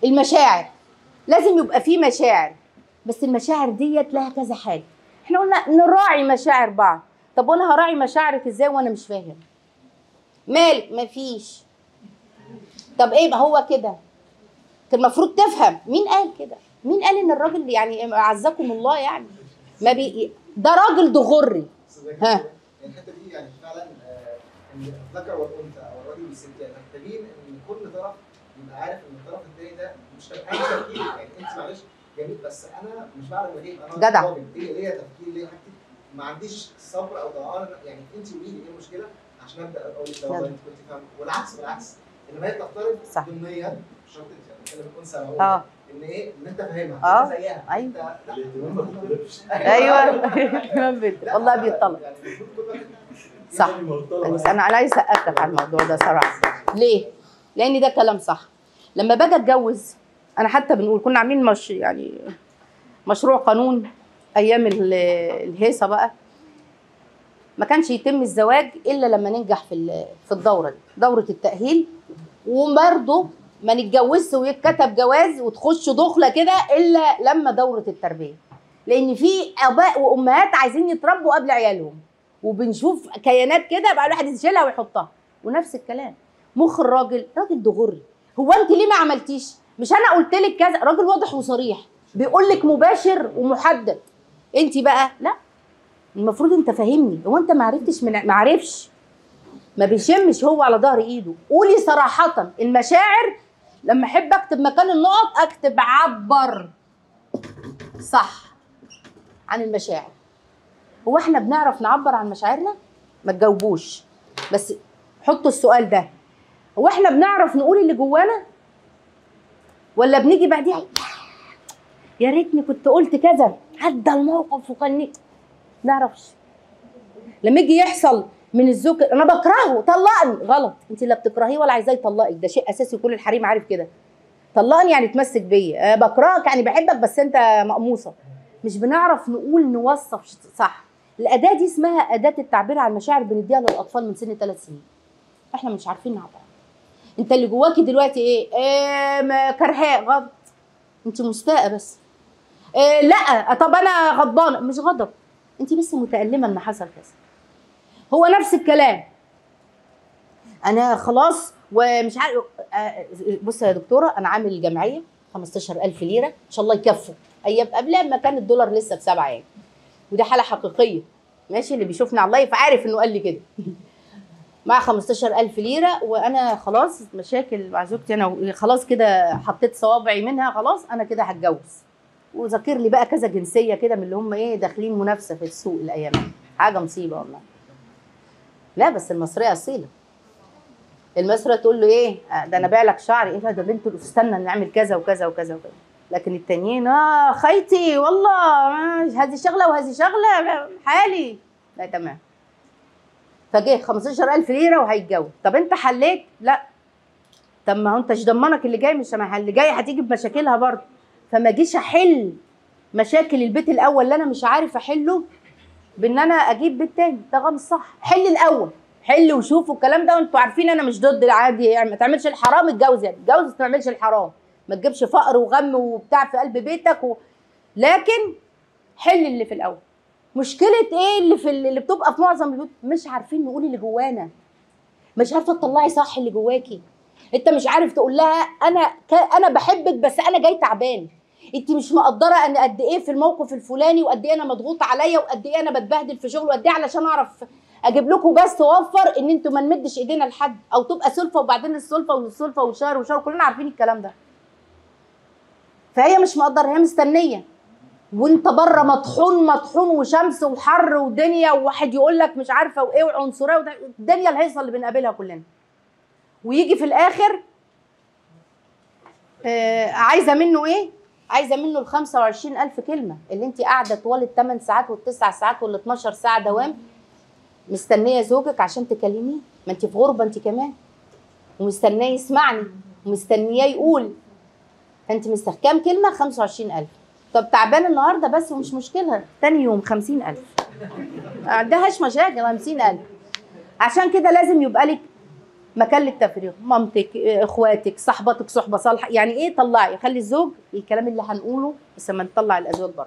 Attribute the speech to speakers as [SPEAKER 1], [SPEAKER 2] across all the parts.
[SPEAKER 1] المشاعر لازم يبقى في مشاعر بس المشاعر ديت لها كذا حاجه احنا قلنا نراعي مشاعر بعض طب وانا هراعي مشاعرك ازاي وانا مش فاهم مالك مفيش طب ايه ما هو كده كان المفروض تفهم مين قال كده مين قال ان الراجل يعني عزكم الله يعني ما بي ده راجل دغري ها.
[SPEAKER 2] يعني الحته دي يعني فعلا آه، ان الذكر والانثى او الراجل والست يعني محتاجين ان كل طرف يبقى عارف ان الطرف الثاني ده مش اي تفكير يعني انت معلش جميل بس انا مش بعرف اجيب انا
[SPEAKER 1] جدع.
[SPEAKER 2] راجل ليا ليا تفكير ليا حاجتي ما عنديش صبر او طاقه يعني انت قولي لي ايه المشكله عشان ابدا اقول لك لو
[SPEAKER 1] يلا.
[SPEAKER 2] انت كنت فاهم والعكس بالعكس ان هي تفترض
[SPEAKER 1] صح.
[SPEAKER 2] ضمنيا مش شرط انت يعني بتكلم الانثى أو
[SPEAKER 1] اه
[SPEAKER 2] ان ايه ان انت فاهمها
[SPEAKER 1] آه.
[SPEAKER 2] انت زيها
[SPEAKER 1] أيوة.
[SPEAKER 2] انت لا
[SPEAKER 3] الاهتمام ما بيختلفش
[SPEAKER 1] ايوه الاهتمام بيت-
[SPEAKER 2] لا،
[SPEAKER 1] والله
[SPEAKER 2] لا،
[SPEAKER 1] بيتطلب
[SPEAKER 2] يعني المفروض كل واحد
[SPEAKER 1] صح
[SPEAKER 3] يعني مرتبط.
[SPEAKER 1] بس انا انا عايز اسقف على الموضوع ده صراحه ليه؟ لان ده كلام صح لما باجي اتجوز انا حتى بنقول كنا عاملين مش يعني مشروع قانون ايام ال- الهيصه بقى ما كانش يتم الزواج الا لما ننجح في ال- في الدوره دي دوره التاهيل وبرضه ما نتجوزش ويتكتب جواز وتخش دخله كده الا لما دوره التربيه لان في اباء وامهات عايزين يتربوا قبل عيالهم وبنشوف كيانات كده بقى الواحد يشيلها ويحطها ونفس الكلام مخ الراجل راجل دغري هو انت ليه ما عملتيش مش انا قلت لك كذا راجل واضح وصريح بيقول لك مباشر ومحدد انت بقى لا المفروض انت فاهمني هو انت ما عرفتش من ما عرفش ما بيشمش هو على ظهر ايده قولي صراحه المشاعر لما احب اكتب مكان النقط اكتب عبر صح عن المشاعر هو احنا بنعرف نعبر عن مشاعرنا ما تجاوبوش بس حطوا السؤال ده هو احنا بنعرف نقول اللي جوانا ولا بنيجي بعديها يا ريتني كنت قلت كذا عدى الموقف وكان نعرفش لما يجي يحصل من الزوج انا بكرهه طلقني غلط انت لا بتكرهيه ولا عايزاه يطلقك ده شيء اساسي كل الحريم عارف كده طلقني يعني تمسك بيا أه بكرهك يعني بحبك بس انت مقموصه مش بنعرف نقول نوصف صح الاداه دي اسمها اداه التعبير عن المشاعر بنديها للاطفال من سن ثلاث سنين احنا مش عارفين نعبر انت اللي جواكي دلوقتي ايه, إيه ما كرهاه غلط انت مستاءه بس إيه لا طب انا غضبانه مش غضب انت بس متالمه ان حصل كذا هو نفس الكلام انا خلاص ومش عارف آه، بص يا دكتوره انا عامل جمعيه 15000 ليره ان شاء الله يكفوا ايام قبل ما كان الدولار لسه بسبعه يعني ودي حاله حقيقيه ماشي اللي بيشوفني على اللايف عارف انه قال لي كده مع 15000 ليره وانا خلاص مشاكل مع زوجتي انا خلاص كده حطيت صوابعي منها خلاص انا كده هتجوز وذاكر لي بقى كذا جنسيه كده من اللي هم ايه داخلين منافسه في السوق الايام دي. حاجه مصيبه والله لا بس المصريه اصيله المصريه تقول له ايه آه، ده انا بايع لك شعري ايه ده ده بنت استنى نعمل كذا وكذا وكذا وكذا لكن التانيين اه خيتي والله آه، هذه شغله وهذه شغله حالي لا تمام فجه 15000 ليره وهيتجوز طب انت حليت لا طب ما هو انت مش ضمنك اللي جاي مش ما اللي جاي هتيجي بمشاكلها برضه فما جيش احل مشاكل البيت الاول اللي انا مش عارف احله بان انا اجيب بيت تاني ده غلط صح حل الاول حل وشوفوا الكلام ده وانتوا عارفين انا مش ضد العادي يعني ما تعملش الحرام اتجوز يعني اتجوز ما تعملش الحرام ما تجيبش فقر وغم وبتاع في قلب بيتك و... لكن حل اللي في الاول مشكله ايه اللي في اللي بتبقى في معظم البيوت مش عارفين نقول اللي جوانا مش عارفه تطلعي صح اللي جواكي انت مش عارف تقول لها انا ك... انا بحبك بس انا جاي تعبان انت مش مقدره ان قد ايه في الموقف الفلاني وقد ايه انا مضغوط عليا وقد ايه انا بتبهدل في شغل وقد ايه علشان اعرف اجيب لكم بس توفر ان انتوا ما نمدش ايدينا لحد او تبقى سلفه وبعدين السلفه والسلفه وشهر وشهر كلنا عارفين الكلام ده فهي مش مقدره هي مستنيه وانت بره مطحون مطحون وشمس وحر ودنيا وواحد يقول لك مش عارفه وايه وعنصريه وده الدنيا الهيصه اللي بنقابلها كلنا ويجي في الاخر آه عايزه منه ايه؟ عايزه منه ال 25000 كلمه اللي انت قاعده طوال الثمان ساعات والتسع ساعات وال 12 ساعه دوام مستنيه زوجك عشان تكلميه ما انت في غربه انت كمان ومستنيه يسمعني ومستنياه يقول فانت مستخ كام كلمه 25000 طب تعبان النهارده بس ومش مشكله تاني يوم 50000 ما عندهاش مشاكل 50000 عشان كده لازم يبقى لك مكان للتفريغ مامتك إيه، اخواتك صاحباتك صحبه صالحه يعني ايه طلعي خلي الزوج الكلام اللي هنقوله بس لما نطلع الازواج بره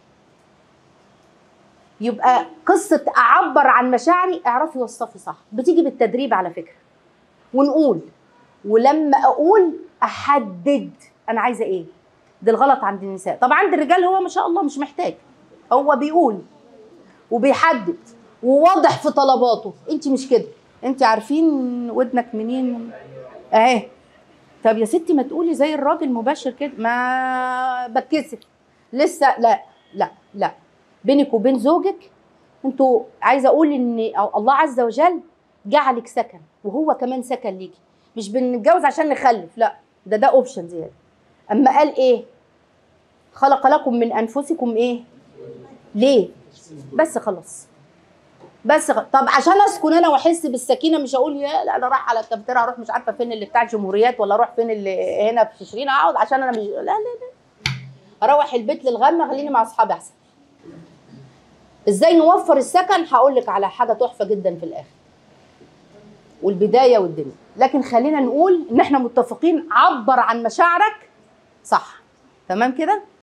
[SPEAKER 1] يبقى قصه اعبر عن مشاعري اعرفي وصفي صح بتيجي بالتدريب على فكره ونقول ولما اقول احدد انا عايزه ايه ده الغلط عند النساء طب عند الرجال هو ما شاء الله مش محتاج هو بيقول وبيحدد وواضح في طلباته انت مش كده انت عارفين ودنك منين اهي طب يا ستي ما تقولي زي الراجل مباشر كده ما بتكسف لسه لا لا لا بينك وبين زوجك انتوا عايزه اقول ان أو الله عز وجل جعلك سكن وهو كمان سكن ليكي مش بنتجوز عشان نخلف لا ده ده اوبشن زياده اما قال ايه خلق لكم من انفسكم ايه ليه بس خلاص بس خ... طب عشان اسكن انا واحس بالسكينه مش هقول يا لا انا رايح على الكافيتيريا اروح مش عارفه فين اللي بتاع الجمهوريات ولا اروح فين اللي هنا في شيرين اقعد عشان انا مش لا لا لا اروح البيت للغم خليني مع اصحابي احسن ازاي نوفر السكن هقول لك على حاجه تحفه جدا في الاخر والبدايه والدنيا لكن خلينا نقول ان احنا متفقين عبر عن مشاعرك صح تمام كده